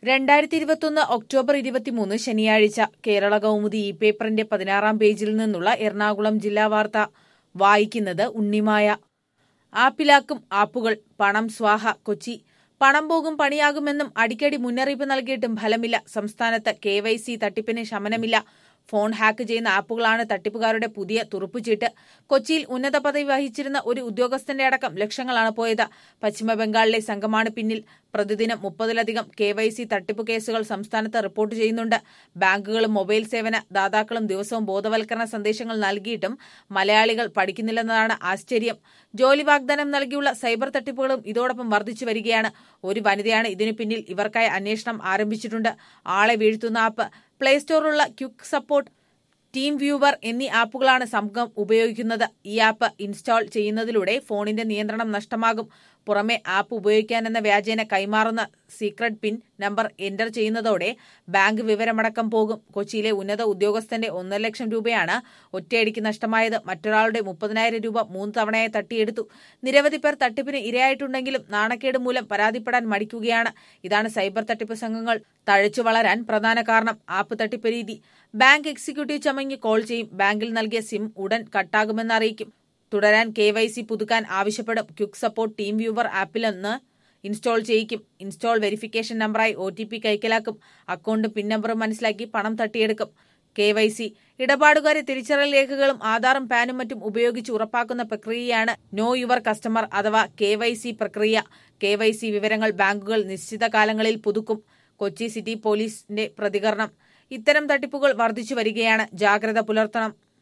രണ്ടായിരത്തി ഇരുപത്തൊന്ന് ഒക്ടോബർ ഇരുപത്തിമൂന്ന് ശനിയാഴ്ച കേരള കൗമുദി ഇ പേപ്പറിന്റെ പതിനാറാം പേജിൽ നിന്നുള്ള എറണാകുളം ജില്ലാ വാർത്ത വായിക്കുന്നത് ഉണ്ണിമായ ആപ്പിലാക്കും ആപ്പുകൾ പണം സ്വാഹ കൊച്ചി പണം പോകും പണിയാകുമെന്നും അടിക്കടി മുന്നറിയിപ്പ് നൽകിയിട്ടും ഫലമില്ല സംസ്ഥാനത്ത് കെ വൈ സി തട്ടിപ്പിന് ശമനമില്ല ഫോൺ ഹാക്ക് ചെയ്യുന്ന ആപ്പുകളാണ് തട്ടിപ്പുകാരുടെ പുതിയ തുറുപ്പുചീട്ട് കൊച്ചിയിൽ ഉന്നത പദവി വഹിച്ചിരുന്ന ഒരു ഉദ്യോഗസ്ഥന്റെ അടക്കം ലക്ഷങ്ങളാണ് പോയത് പശ്ചിമബംഗാളിലെ സംഘമാണ് പിന്നിൽ പ്രതിദിനം മുപ്പതിലധികം കെ വൈ സി തട്ടിപ്പ് കേസുകൾ സംസ്ഥാനത്ത് റിപ്പോർട്ട് ചെയ്യുന്നുണ്ട് ബാങ്കുകളും മൊബൈൽ സേവന ദാതാക്കളും ദിവസവും ബോധവൽക്കരണ സന്ദേശങ്ങൾ നൽകിയിട്ടും മലയാളികൾ പഠിക്കുന്നില്ലെന്നതാണ് ആശ്ചര്യം ജോലി വാഗ്ദാനം നൽകിയുള്ള സൈബർ തട്ടിപ്പുകളും ഇതോടൊപ്പം വർദ്ധിച്ചു വരികയാണ് ഒരു വനിതയാണ് ഇതിനു പിന്നിൽ ഇവർക്കായി അന്വേഷണം ആരംഭിച്ചിട്ടുണ്ട് ആളെ വീഴ്ത്തുന്ന ആപ്പ് പ്ലേ സ്റ്റോറിലുള്ള ക്യുക്ക് സപ്പോർട്ട് ടീം വ്യൂവർ എന്നീ ആപ്പുകളാണ് സംഘം ഉപയോഗിക്കുന്നത് ഈ ആപ്പ് ഇൻസ്റ്റാൾ ചെയ്യുന്നതിലൂടെ ഫോണിന്റെ നിയന്ത്രണം നഷ്ടമാകും പുറമെ ആപ്പ് ഉപയോഗിക്കാനെന്ന വ്യാജേന കൈമാറുന്ന സീക്രട്ട് പിൻ നമ്പർ എൻ്റർ ചെയ്യുന്നതോടെ ബാങ്ക് വിവരമടക്കം പോകും കൊച്ചിയിലെ ഉന്നത ഉദ്യോഗസ്ഥന്റെ ഒന്നര ലക്ഷം രൂപയാണ് ഒറ്റയടിക്ക് നഷ്ടമായത് മറ്റൊരാളുടെ മുപ്പതിനായിരം രൂപ മൂന്ന് തവണയായി തട്ടിയെടുത്തു നിരവധി പേർ തട്ടിപ്പിന് ഇരയായിട്ടുണ്ടെങ്കിലും നാണക്കേട് മൂലം പരാതിപ്പെടാൻ മടിക്കുകയാണ് ഇതാണ് സൈബർ തട്ടിപ്പ് സംഘങ്ങൾ തഴച്ചു വളരാൻ പ്രധാന കാരണം ആപ്പ് തട്ടിപ്പ് രീതി ബാങ്ക് എക്സിക്യൂട്ടീവ് ചമങ്ങി കോൾ ചെയ്യും ബാങ്കിൽ നൽകിയ സിം ഉടൻ കട്ടാകുമെന്ന് അറിയിക്കും തുടരാൻ കെ വൈ സി പുതുക്കാൻ ആവശ്യപ്പെടും ക്യുക്ക് സപ്പോർട്ട് ടീം വ്യൂവർ ആപ്പിലൊന്ന് ഇൻസ്റ്റാൾ ചെയ്യിക്കും ഇൻസ്റ്റാൾ വെരിഫിക്കേഷൻ നമ്പറായി ഒ ടി പി കൈക്കലാക്കും അക്കൗണ്ട് പിൻ നമ്പറും മനസ്സിലാക്കി പണം തട്ടിയെടുക്കും കെ വൈ സി ഇടപാടുകാരെ തിരിച്ചറിയൽ രേഖകളും ആധാറും പാനും മറ്റും ഉപയോഗിച്ച് ഉറപ്പാക്കുന്ന പ്രക്രിയയാണ് നോ യുവർ കസ്റ്റമർ അഥവാ കെ വൈ സി പ്രക്രിയ കെ വൈ സി വിവരങ്ങൾ ബാങ്കുകൾ നിശ്ചിത കാലങ്ങളിൽ പുതുക്കും കൊച്ചി സിറ്റി പോലീസിന്റെ പ്രതികരണം ഇത്തരം തട്ടിപ്പുകൾ വർദ്ധിച്ചു വരികയാണ് ജാഗ്രത പുലർത്തണം